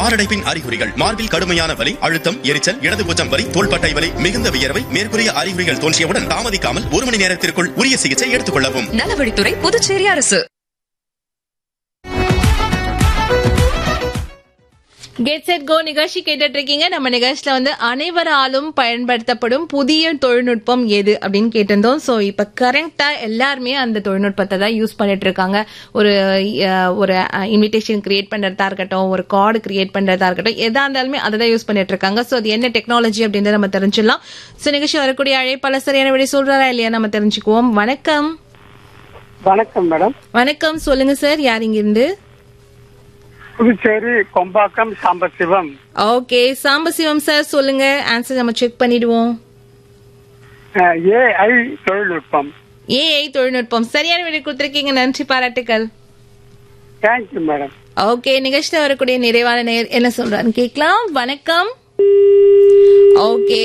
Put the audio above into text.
மாரடைப்பின் அறிகுறிகள் மார்பில் கடுமையான வலி அழுத்தம் எரிச்சல் இடது புஜம் வலி தோள்பட்டை வலி மிகுந்த வியர்வை மேற்கூறிய அறிகுறிகள் தோன்றியவுடன் தாமதிக்காமல் ஒரு மணி நேரத்திற்குள் உரிய சிகிச்சை எடுத்துக் கொள்ளவும் நலவழித்துறை புதுச்சேரி அரசு கெட் செட் கோ நிகழ்ச்சி கேட்டுட்டு இருக்கீங்க நம்ம நிகழ்ச்சியில வந்து அனைவராலும் பயன்படுத்தப்படும் புதிய தொழில்நுட்பம் எது அப்படின்னு கேட்டிருந்தோம் சோ இப்ப கரெக்டா எல்லாருமே அந்த தொழில்நுட்பத்தை தான் யூஸ் பண்ணிட்டு இருக்காங்க ஒரு அஹ், ஒரு இன்விடேஷன் கிரியேட் பண்றதா இருக்கட்டும் ஒரு கார்டு கிரியேட் பண்றதா இருக்கட்டும் எதா இருந்தாலுமே அதை தான் யூஸ் பண்ணிட்டு இருக்காங்க சோ அது என்ன டெக்னாலஜி அப்படின்றத நம்ம தெரிஞ்சிடலாம் சோ நிகழ்ச்சி வரக்கூடிய அழைப்பாளர் சரியான விட சொல்றாரா இல்லையா நம்ம தெரிஞ்சுக்குவோம் வணக்கம் வணக்கம் மேடம் வணக்கம் சொல்லுங்க சார் யார் இங்க இருந்து புதுச்சேரி கொம்பாக்கம் சாம்பசிவம் ஓகே சாம்பசிவம் சார் சொல்லுங்க ஆன்சர் நம்ம செக் பண்ணிடுவோம் ஏஐ தொழில்நுட்பம் ஏஐ தொழில்நுட்பம் சரியான விடை கொடுத்திருக்கீங்க நன்றி பாராட்டுக்கள் தேங்க்யூ மேடம் ஓகே நிகழ்ச்சியில் வரக்கூடிய நிறைவான நேர் என்ன சொல்றாருன்னு கேட்கலாம் வணக்கம் ஓகே